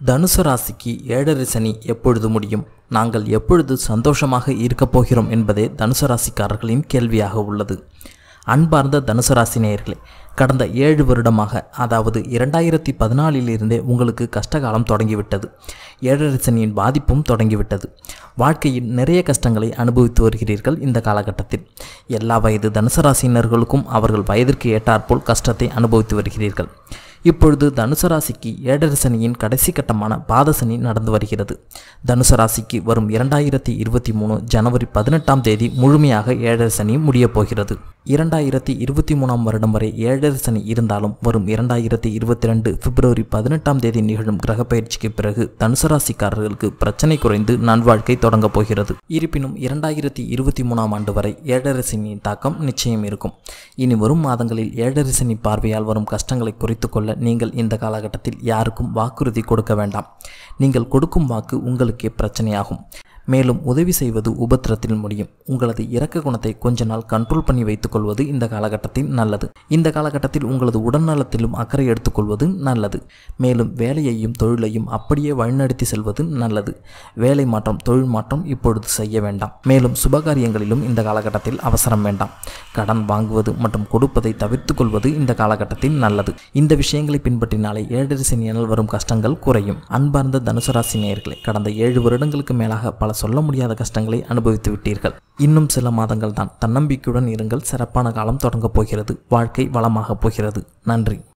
தனுசு ராசிக்கு ஏழரை சனி எப்பொழுது முடியும் நாங்கள் எப்பொழுது சந்தோஷமாக இருக்கப் போகிறோம் என்பதே தனுசு ராசிக்காரர்களின் கேள்வியாக உள்ளது அன்பார்ந்த தனுசு ராசி நேயர்களே கடந்த ஏழு வருடமாக அதாவது இரண்டாயிரத்தி பதினாலிலிருந்தே உங்களுக்கு கஷ்டகாலம் தொடங்கிவிட்டது ஏழரை சனியின் பாதிப்பும் தொடங்கிவிட்டது வாழ்க்கையில் நிறைய கஷ்டங்களை அனுபவித்து வருகிறீர்கள் இந்த காலகட்டத்தில் எல்லா வயது தனுசு ராசியினர்களுக்கும் அவர்கள் வயதிற்கு ஏற்றாற்போல் கஷ்டத்தை அனுபவித்து வருகிறீர்கள் இப்பொழுது தனுசு ராசிக்கு ஏழரை சனியின் கடைசி கட்டமான பாதசனி நடந்து வருகிறது தனுசு ராசிக்கு வரும் இரண்டாயிரத்தி இருபத்தி மூணு ஜனவரி பதினெட்டாம் தேதி முழுமையாக ஏழரை சனி முடியப் போகிறது இரண்டாயிரத்தி இருபத்தி மூணாம் வருடம் வரை ஏழரை சனி இருந்தாலும் வரும் இரண்டாயிரத்தி இருபத்தி ரெண்டு பிப்ரவரி பதினெட்டாம் தேதி நிகழும் கிரக பயிற்சிக்கு பிறகு தனுசு ராசிக்காரர்களுக்கு பிரச்சனை குறைந்து நல்வாழ்க்கை தொடங்கப் போகிறது இருப்பினும் இரண்டாயிரத்தி இருபத்தி மூணாம் ஆண்டு வரை ஏழரை சனியின் தாக்கம் நிச்சயம் இருக்கும் இனி வரும் மாதங்களில் ஏழரை சனி பார்வையால் வரும் கஷ்டங்களை குறைத்துக் கொள்ள நீங்கள் இந்த காலகட்டத்தில் யாருக்கும் வாக்குறுதி கொடுக்க வேண்டாம் நீங்கள் கொடுக்கும் வாக்கு உங்களுக்கே பிரச்சனையாகும் மேலும் உதவி செய்வது உபத்திரத்தில் முடியும் உங்களது இரக்க குணத்தை கொஞ்ச நாள் கண்ட்ரோல் பண்ணி வைத்துக்கொள்வது இந்த காலகட்டத்தில் நல்லது இந்த காலகட்டத்தில் உங்களது உடல்நலத்திலும் அக்கறை எடுத்துக்கொள்வது நல்லது மேலும் வேலையையும் தொழிலையும் அப்படியே வழிநடத்தி செல்வது நல்லது வேலை மாற்றம் தொழில் மாற்றம் இப்பொழுது செய்ய வேண்டாம் மேலும் சுபகாரியங்களிலும் இந்த காலகட்டத்தில் அவசரம் வேண்டாம் கடன் வாங்குவது மற்றும் கொடுப்பதை தவிர்த்து கொள்வது இந்த காலகட்டத்தில் நல்லது இந்த விஷயங்களை பின்பற்றினாலே ஏழரை சனியினால் வரும் கஷ்டங்கள் குறையும் அன்பார்ந்த தனுசு ராசி நேயர்களே கடந்த ஏழு வருடங்களுக்கு மேலாக பல சொல்ல முடியாத கஷ்டங்களை அனுபவித்து விட்டீர்கள் இன்னும் சில மாதங்கள் தான் தன்னம்பிக்கையுடன் இருங்கள் சிறப்பான காலம் தொடங்கப் போகிறது வாழ்க்கை வளமாகப் போகிறது நன்றி